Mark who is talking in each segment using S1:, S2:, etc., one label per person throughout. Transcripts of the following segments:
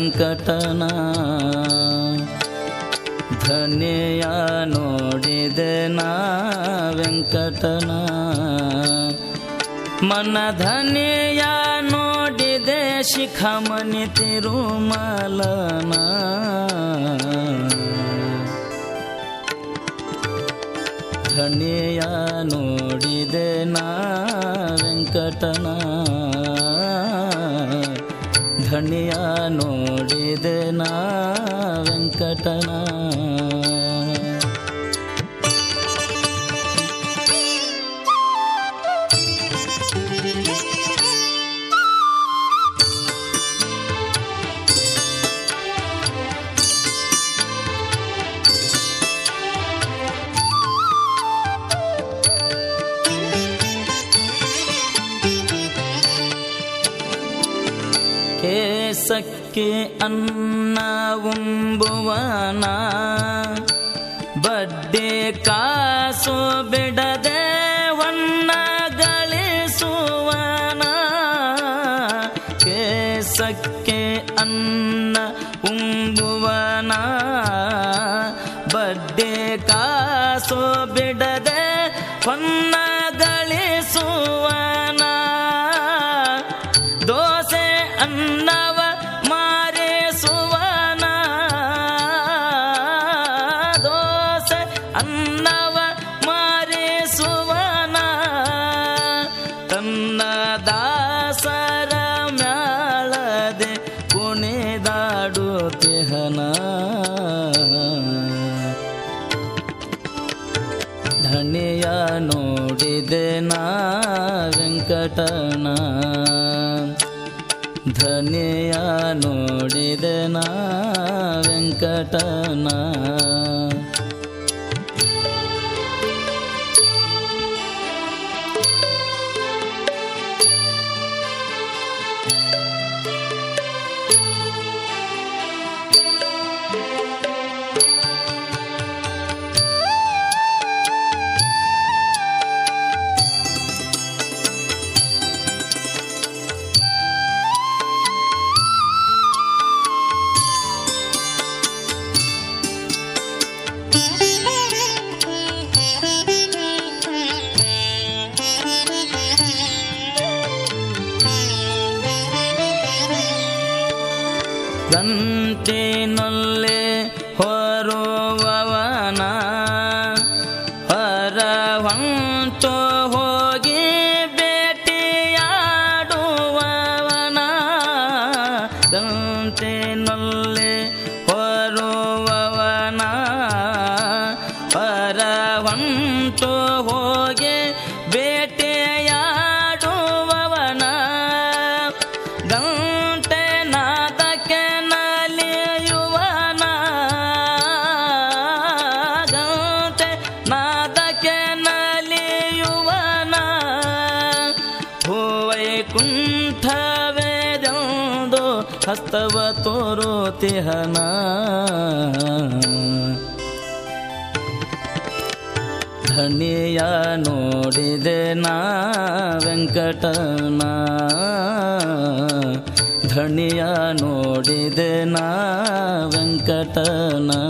S1: ವೆಂಕಟನ ಧನ್ಯ ನೋಡಿದೆ ನಾ ವೆಂಕಟನ ಮನ ಧನ್ಯ ನೋಡಿದೆ ಶಿಖಮಣಿ ತಿರುಮಲನ ಧನ್ಯ ನೋಡಿದೆ ನಾ ವೆಂಕಟನ ಧನ್ಯ ನೋಡಿದೆ ನಾ ವೆಂಕಟನ ಕೇಸಕ್ಕೆ ಅನ್ನ ಉಂಬುವನ ಬಡ್ಡೆ ಕಾಸು ಬಿಡದೆ ವನ್ನ ಗಳಿಸುವನ ಕೇಸಕ್ಕೆ ಅನ್ನ ಉಂಬುವನ ಬಡ್ಡೆ ಕಾಸು ಬಿಡದೆ ಹೊನ್ನ ಗಳಿಸುವನ ದೋಸೆ ಅನ್ನವ ಮಾರಿಸುವನ ದೋಸೆ ಅನ್ನವ ಮಾರಿಸುವನ ತನ್ನ ದಾಸರ ಮ್ಯಾಳದೆ ಕುಣಿದಾಡುತ್ತಿಹನ ಧನಿಯ ನೋಡಿದೆ ನಾ ವೆಂಕಟನ ಧನಿಯ ನೋಡಿದೆ ನಾ ವೆಂಕಟನ ಗಂಟಿನೊಲ್ಲೆ ಹೊರುವವನ ಹೊರ ಹೊಂಟು ಹೋಗಿ ಭೇಟಿಯಾಡುವವನ ಗಂಟಿನೊಲ್ಲೆ ಹೊರುವವನ ಹೊರ ಹೊಂಟು ಹೋಗಿ ಬೇಟೆಯಾಡುವವನ ಗಂಟೆ ನಾದಕ್ಕೆ ನಲಿಯುವನ ಗಂಟೆ ನಾದಕ್ಕೆ ನಲಿಯುವನ ಭೂವೈಕುಂಠವೇದೆಂದು ಹಸ್ತವ ತೋರುತಿಹನ ಧನಿಯ ನೋಡಿದೆ ನಾ ವೆಂಕಟನ ಧನಿಯ ನೋಡಿದೆ ನಾ ವೆಂಕಟನ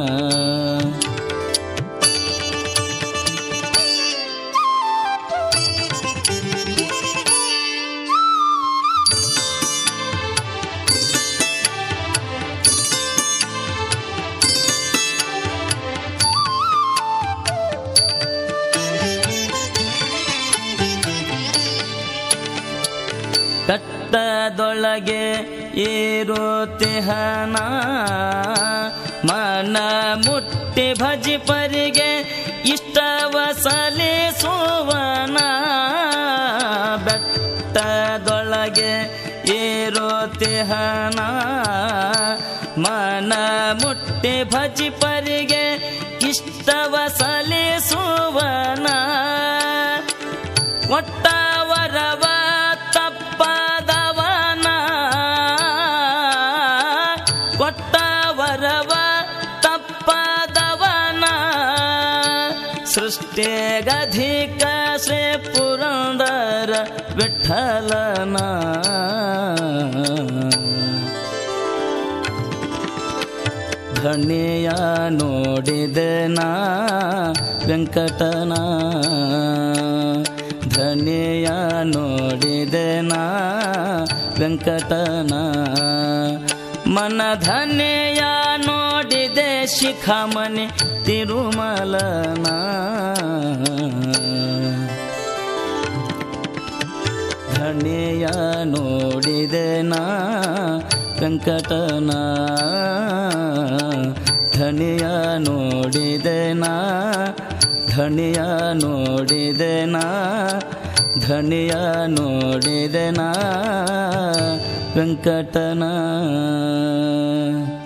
S1: ಕಟ್ಟದೊಳಗೆ ಏರುತಿಹನ ಮನ ಮುಟ್ಟಿ ಭಜಿ ಪರಿಗೆ ಇಷ್ಟವ ಸಲಿಸುವನ ಬೆಟ್ಟದೊಳಗೆ ಏರುತಿಹನ ಮನ ಮುಟ್ಟಿ ಭಜಿ ಪರಿಗೆ ಇಷ್ಟವ ಸಲಿಸುವನ ಒಟ್ಟ ವರವ ತಪ್ಪದವನ ಕೊಟ್ಟ ವರವ ತಪ್ಪದವನ ಸೃಷ್ಟಿಗಧಿಕ ಶ್ರೀ ಪುರಂದರ ವಿಠಲನ ಧಣಿಯ ನೋಡಿದೆ ನಾ ವೆಂಕಟನ ಧಣಿಯ ನೋಡಿದೆ ನಾ ವೆಂಕಟನ ಮನ ಧನೆಯ ನೋಡಿದೆ ಶಿಖಾಮಣಿ ತಿರುಮಲನ ಧಣಿಯ ನೋಡಿದೆ ನಾ ವೆಂಕಟನ ಧಣಿಯ ನೋಡಿದೆ ನಾ ಧಣಿಯ ನೋಡಿದೆ ನಾ ಧಣಿಯ ನೋಡಿದೆ ನಾ ವೆಂಕಟನ